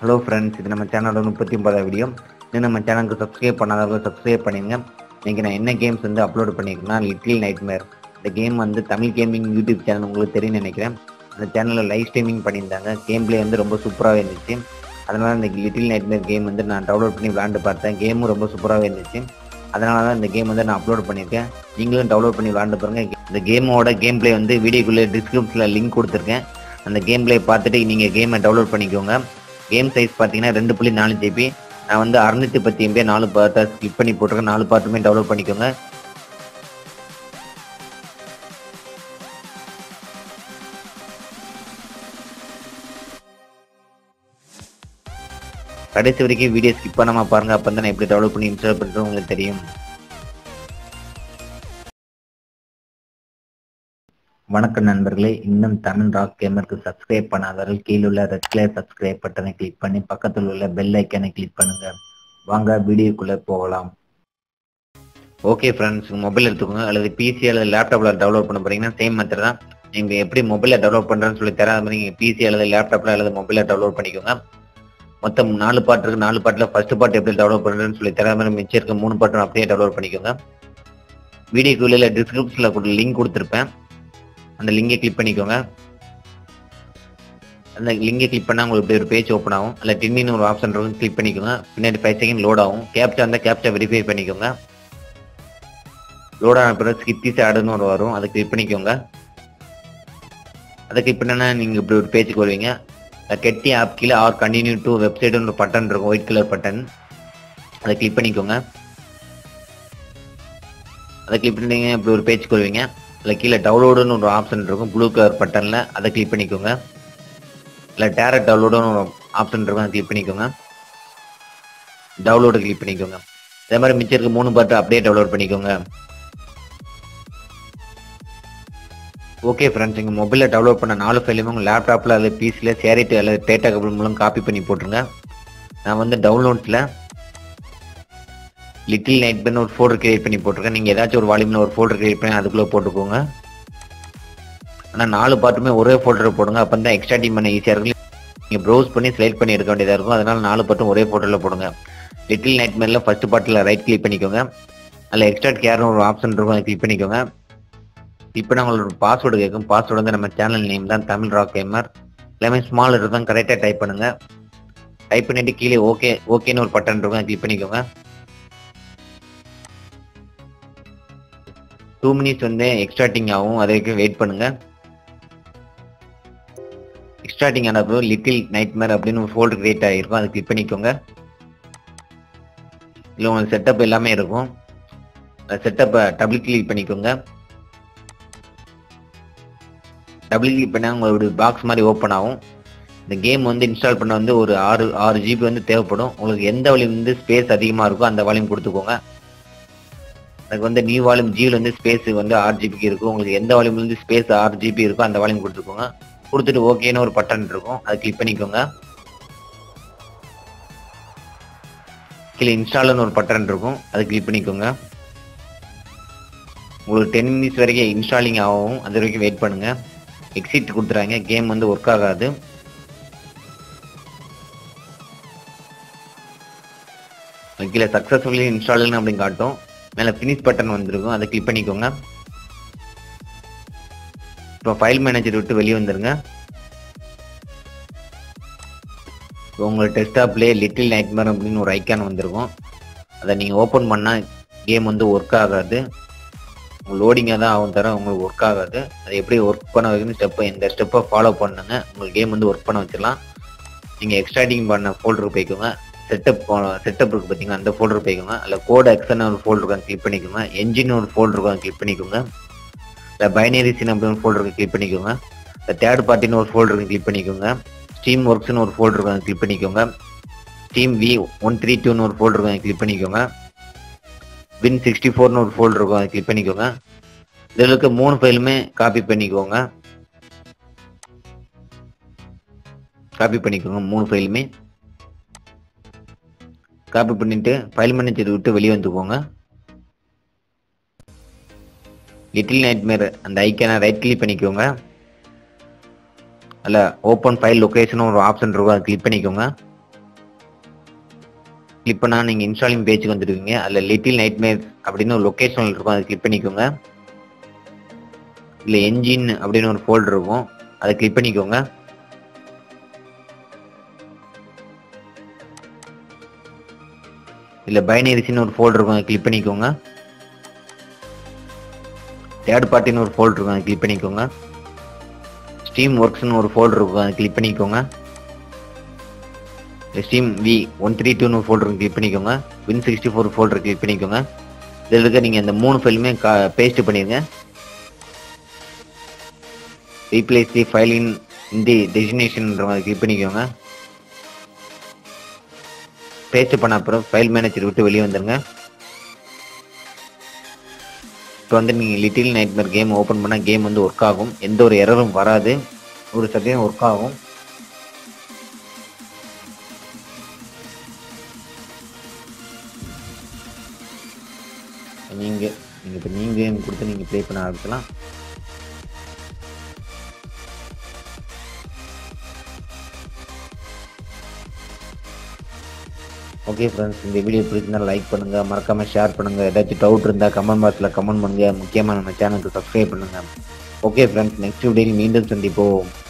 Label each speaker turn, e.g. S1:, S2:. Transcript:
S1: hello friends இது நம்ம சேனலோட முப்பத்தி ஒன்பதாவது வீடியோ இன்னும் நம்ம சேனலுக்கு சப்ஸ்கிரைப் பண்ணாதவங்க சப்ஸ்கிரைப் பண்ணிடுங்க இன்னைக்கு நான் என்ன கேம்ஸ் வந்து அப்லோட் பண்ணியிருக்கேன்னா லிட்டில் நைட்மேர் இந்த கேம் வந்து தமிழ் கேமிங் யூடியூப் சேனல் உங்களுக்கு தெரியும்னு நினைக்கிறேன் அந்த சேனலில் லைவ் ஸ்ட்ரீமிங் பண்ணியிருந்தாங்க கேம் பிளே வந்து ரொம்ப சூப்பராகவே இருந்துச்சு அதனால இந்த லிட்டில் நைட்மேர் கேம் வந்து நான் டவுன்லோட் பண்ணி விளாண்டு பார்த்தேன் கேமும் ரொம்ப சூப்பராகவே இருந்துச்சு அதனால தான் இந்த கேம் வந்து நான் அப்லோட் பண்ணியிருக்கேன் நீங்களும் டவுன்லோட் பண்ணி விளாண்டு பாருங்க இந்த கேமோட கேம் பிளே வந்து வீடியோக்குள்ளே டிஸ்கிரிப்ஷனில் லிங்க் கொடுத்துருக்கேன் அந்த கேம் பிளே பார்த்துட்டு நீங்கள் கேமை டவுன்லோட் பண்ணிக்கோங்க கேம் சைஸ் பார்த்தீங்கன்னா ரெண்டு புள்ளி நாலு ஜிபி நான் வந்து அறுநூத்தி பத்து எம்பி நாலு பார்ட்டை ஸ்கிப் பண்ணி போட்டிருக்கேன் நாலு பார்ட்டுமே டவுன்லோட் பண்ணிக்கோங்க கடைசி வரைக்கும் வீடியோ ஸ்கிப் பண்ணாம பாருங்க அப்போ தான் நான் எப்படி டெவலப் பண்ணி இன்ஸ்டால் பண்ணுறது உங்களுக்கு தெரியும் வணக்கம் நண்பர்களே இன்னும் தமிழ் ராக் கேமருக்கு சப்ஸ்கிரைப் பண்ணாதவர்கள் கீழே உள்ள ரெட் கலர் சப்ஸ்கிரைப் பட்டனை கிளிக் பண்ணி பக்கத்தில் உள்ள பெல் ஐக்கனை கிளிக் பண்ணுங்க வாங்க வீடியோக்குள்ள போகலாம் ஓகே ஃப்ரெண்ட்ஸ் மொபைல் எடுத்துக்கோங்க அல்லது பிசி அல்லது லேப்டாப்ல டெவலப் பண்ண போறீங்கன்னா சேம் மெத்தட் தான் நீங்க எப்படி மொபைல டெவலப் பண்றேன்னு சொல்லி தராத மாதிரி நீங்க பிசி அல்லது லேப்டாப்ல அல்லது மொபைல டெவலப் பண்ணிக்கோங்க மொத்தம் நாலு பாட்டு இருக்கு நாலு பாட்டுல ஃபர்ஸ்ட் பாட்டு எப்படி டெவலப் பண்றேன்னு சொல்லி தராத மாதிரி மிச்சம் இருக்க மூணு பாட்டும் அப்படியே டெவலப் பண்ணிக்கோங்க வீடியோக்குள்ள டிஸ்கிரிப்ஷன்ல லிங்க் கொடுத்துருப்பேன் அந்த லிங்கை கிளிக் பண்ணிக்கோங்க அந்த லிங்கை கிளிக் பண்ணால் உங்களுக்கு இப்படி ஒரு பேஜ் ஓப்பன் ஆகும் அதில் டின்னு ஒரு ஆப்ஷன் இருக்கும் கிளிக் பண்ணிக்கோங்க பின்னாடி ஃபைவ் செகண்ட் லோட் ஆகும் கேப்சா இருந்தால் கேப்சா வெரிஃபை பண்ணிக்கோங்க லோட் ஆன பிறகு ஸ்கிப்பிஸ் ஆடுன்னு ஒரு வரும் அதை கிளிக் பண்ணிக்கோங்க அதை கிளிக் பண்ணனா நீங்கள் இப்படி ஒரு பேஜுக்கு வருவீங்க கெட்டி ஆப் கீழே ஆர் கண்டினியூ டு வெப்சைட்னு ஒரு பட்டன் இருக்கும் ஒயிட் கலர் பட்டன் அதை கிளிக் பண்ணிக்கோங்க அதை கிளிக் பண்ணீங்க இப்படி ஒரு பேஜுக்கு வருவீங்க அதில் கீழே டவுன்லோடுன்னு ஒரு ஆப்ஷன் இருக்கும் ப்ளூ கலர் பட்டனில் அதை கிளிக் பண்ணிக்கோங்க இல்லை டேரக்ட் டவுன்லோடுன்னு ஒரு ஆப்ஷன் இருக்கும் அதை கிளிக் பண்ணிக்கோங்க டவுன்லோடு கிளிக் பண்ணிக்கோங்க அதே மாதிரி மிச்சம் இருக்க மூணு பாட்டு அப்படியே டவுன்லோட் பண்ணிக்கோங்க ஓகே ஃப்ரெண்ட்ஸ் எங்கள் மொபைலில் டவுன்லோட் பண்ண நாலு ஃபைலுமே உங்கள் லேப்டாப்பில் அல்லது பிசியில் சேரிட்டு அல்லது டேட்டா கபிள் மூலம் காப்பி பண்ணி போட்டுருங்க நான் வந்து டவுன்லோட்ஸில் லிட்டில் நைட் பென் ஒரு ஃபோல்டர் கிரியேட் பண்ணி போட்டிருக்கேன் நீங்கள் ஏதாச்சும் ஒரு வால்யூமில் ஒரு ஃபோல்டர் கிரியேட் பண்ணி அதுக்குள்ளே போட்டுக்கோங்க ஆனால் நாலு பாட்டுமே ஒரே ஃபோல்டர் போடுங்க அப்போ தான் எக்ஸ்ட்ராக்டிங் பண்ண ஈஸியாக இருக்கும் நீங்கள் ப்ரௌஸ் பண்ணி செலக்ட் பண்ணி எடுக்க வேண்டியதாக இருக்கும் அதனால நாலு பாட்டும் ஒரே ஃபோட்டோவில் போடுங்க லிட்டில் நைட் மேரில் ஃபர்ஸ்ட் பாட்டில் ரைட் கிளிக் பண்ணிக்கோங்க அதில் எக்ஸ்ட்ராக்ட் கேர்னு ஒரு ஆப்ஷன் இருக்கும் அதை கிளிக் பண்ணிக்கோங்க இப்போ நான் உங்களோட பாஸ்வேர்டு கேட்கும் பாஸ்வேர்டு வந்து நம்ம சேனல் நேம் தான் தமிழ் ராக் கேமர் எல்லாமே ஸ்மால் இருக்கும் கரெக்டாக டைப் பண்ணுங்க டைப் பண்ணிட்டு கீழே ஓகே ஓகேன்னு ஒரு பட்டன் இருக்கும் அதை கிளிக் பண்ணிக்கோங்க டூ மினிட்ஸ் வந்து எக்ஸ்ட்ராட்டிங் ஆகும் அது வரைக்கும் வெயிட் பண்ணுங்க எக்ஸ்ட்ராட்டிங் ஆனப்போ லிட்டில் நைட்மேர் அப்படின்னு ஒரு ஃபோல்டர் கிரியேட் ஆகிருக்கும் அதை கிளிக் பண்ணிக்கோங்க இல்லை உங்களுக்கு செட்டப் எல்லாமே இருக்கும் செட்டப்பை டபுள் கிளிக் பண்ணிக்கோங்க டபுள் கிளிக் பண்ணால் உங்களோட பாக்ஸ் மாதிரி ஓப்பன் ஆகும் இந்த கேம் வந்து இன்ஸ்டால் பண்ண வந்து ஒரு ஆறு ஆறு ஜிபி வந்து தேவைப்படும் உங்களுக்கு எந்த வால்யூம் வந்து ஸ்பேஸ் அதிகமாக இருக்கோ அந்த வால்யூம் கொடுத்துக்கோங்க எனக்கு வந்து நியூ வால்யூம் ஜியில் வந்து ஸ்பேஸ் வந்து ஆறு ஜிபிக்கு இருக்கும் உங்களுக்கு எந்த வால்யூம் வந்து ஸ்பேஸ் ஆறு ஜிபி இருக்கோ அந்த வால்யூம் கொடுத்துக்கோங்க கொடுத்துட்டு ஓகேன்னு ஒரு பட்டன் இருக்கும் அதை கிளிக் பண்ணிக்கோங்க கீழே இன்ஸ்டால்னு ஒரு பட்டன் இருக்கும் அதை கிளிக் பண்ணிக்கோங்க உங்களுக்கு டென் மினிட்ஸ் வரைக்கும் இன்ஸ்டாலிங் ஆகும் அது வரைக்கும் வெயிட் பண்ணுங்க எக்ஸிட் கொடுத்துறாங்க கேம் வந்து ஒர்க் ஆகாது கீழே சக்ஸஸ்ஃபுல்லி இன்ஸ்டால்னு அப்படின்னு காட்டும் மேலே ஃபினிஷ் பட்டன் வந்திருக்கும் அதை கிளிக் பண்ணிக்கோங்க இப்போ ஃபைல் மேனேஜர் விட்டு வெளியே வந்துருங்க இப்போ உங்கள் டெஸ்க்டாப்லேயே லிட்டில் நைட்மேர் அப்படின்னு ஒரு ஐக்கான் வந்திருக்கும் அதை நீங்கள் ஓப்பன் பண்ணால் கேம் வந்து ஒர்க் ஆகாது லோடிங்காக தான் ஆகும் தர உங்களுக்கு ஒர்க் ஆகாது அது எப்படி ஒர்க் பண்ண வைக்கணும் ஸ்டெப்பை இந்த ஸ்டெப்பை ஃபாலோ பண்ணுங்க உங்களுக்கு கேம் வந்து ஒர்க் பண்ண வச்சிடலாம் நீங்கள் எக்ஸ்ட்ராக்டிங் பண்ண ஃபோல்டருக்கு போய்க்கோங்க செட்டப் செட்டப் இருக்கு பார்த்தீங்கன்னா அந்த ஃபோல்டர் போய்க்கோங்க அதில் கோட் எக்ஸ்என் ஒரு ஃபோல்டர் இருக்கும் கிளிக் பண்ணிக்கோங்க என்ஜின் ஒரு ஃபோல்டர் இருக்கும் கிளிக் பண்ணிக்கோங்க இல்லை பைனரி சின் அப்படின்னு ஒரு ஃபோல்டருக்கு கிளிக் பண்ணிக்கோங்க இல்லை தேர்ட் பார்ட்டின்னு ஒரு ஃபோல்டருக்கு கிளிக் பண்ணிக்கோங்க ஸ்டீம் ஒர்க்ஸ்னு ஒரு ஃபோல்டர் இருக்கும் கிளிக் பண்ணிக்கோங்க ஸ்டீம் வி ஒன் த்ரீ டூன்னு ஒரு ஃபோல்டர் இருக்கும் கிளிக் பண்ணிக்கோங்க வின் சிக்ஸ்டி ஃபோர்னு ஒரு ஃபோல்டர் இருக்கும் அதை கிளிக் பண்ணிக்கோங்க இதில் இருக்க மூணு ஃபைலுமே காப்பி பண்ணிக்கோங்க காப்பி பண்ணிக்கோங்க மூணு ஃபைலுமே காப்பி பண்ணிட்டு ஃபைல் மேனேஜர் விட்டு வெளியே வந்துக்கோங்க லிட்டில் நைட்மேர் அந்த ஐக்கானை ரைட் கிளிக் பண்ணிக்கோங்க அதில் ஓப்பன் ஃபைல் லொக்கேஷன் ஒரு ஆப்ஷன் இருக்கும் அதை கிளிக் பண்ணிக்கோங்க கிளிக் பண்ணால் நீங்கள் இன்ஸ்டாலிங் பேஜுக்கு வந்துடுவீங்க அதில் லிட்டில் நைட்மேர் அப்படின்னு ஒரு லொக்கேஷன் இருக்கும் அதை கிளிக் பண்ணிக்கோங்க இல்லை என்ஜின் அப்படின்னு ஒரு ஃபோல்டர் இருக்கும் அதை கிளிக் பண்ணிக்கோங்க இல்லை பைனரிஸ்னு ஒரு ஃபோல்டர் இருக்கும் அதை கிளிக் பண்ணிக்கோங்க தேர்ட் பார்ட்டின்னு ஒரு ஃபோல்டர் இருக்கும் அதை கிளிக் பண்ணிக்கோங்க ஸ்டீம் ஒர்க்ஸ்னு ஒரு ஃபோல்டர் இருக்கும் அதை கிளிக் பண்ணிக்கோங்க ஸ்டீம் வி ஒன் த்ரீ டூன்னு ஒரு ஃபோல்டர் கிளிக் பண்ணிக்கோங்க win sixty four folder click பண்ணிக்கோங்க இதில் இருக்க நீங்கள் இந்த மூணு ஃபைலுமே கா பேஸ்ட் பண்ணிடுங்க ரீப்ளேஸ் தி ஃபைல் இன் இந்த டெஸ்டினேஷன்ன்ற மாதிரி கிளிக் பண்ணிக்கோங்க பேஸ்ட் பண்ண அப்புறம் ஃபைல் மேனேஜர் விட்டு வெளியே வந்துருங்க இப்போ வந்து நீங்கள் லிட்டில் நைட்மேர் கேம் ஓப்பன் பண்ணால் கேம் வந்து ஒர்க் ஆகும் எந்த ஒரு எரரும் வராது ஒரு செகண்ட் ஒர்க் ஆகும் நீங்கள் நீங்கள் இப்போ நீங்கள் கேம் கொடுத்து நீங்கள் ப்ளே பண்ண ஆரம்பிக்கலாம் ஓகே ஃப்ரெண்ட்ஸ் இந்த வீடியோ பிடிச்சிருந்தா லைக் பண்ணுங்கள் மறக்காமல் ஷேர் பண்ணுங்கள் ஏதாச்சும் டவுட் இருந்தால் கமெண்ட் பாக்ஸில் கமெண்ட் பண்ணுங்கள் முக்கியமாக நம்ம சேனலுக்கு சப்ஸ்கிரைப் பண்ணுங்கள் ஓகே ஃப்ரெண்ட்ஸ் நெக்ஸ்ட் வீடியோவில் மீண்டும் சந்திப்போம்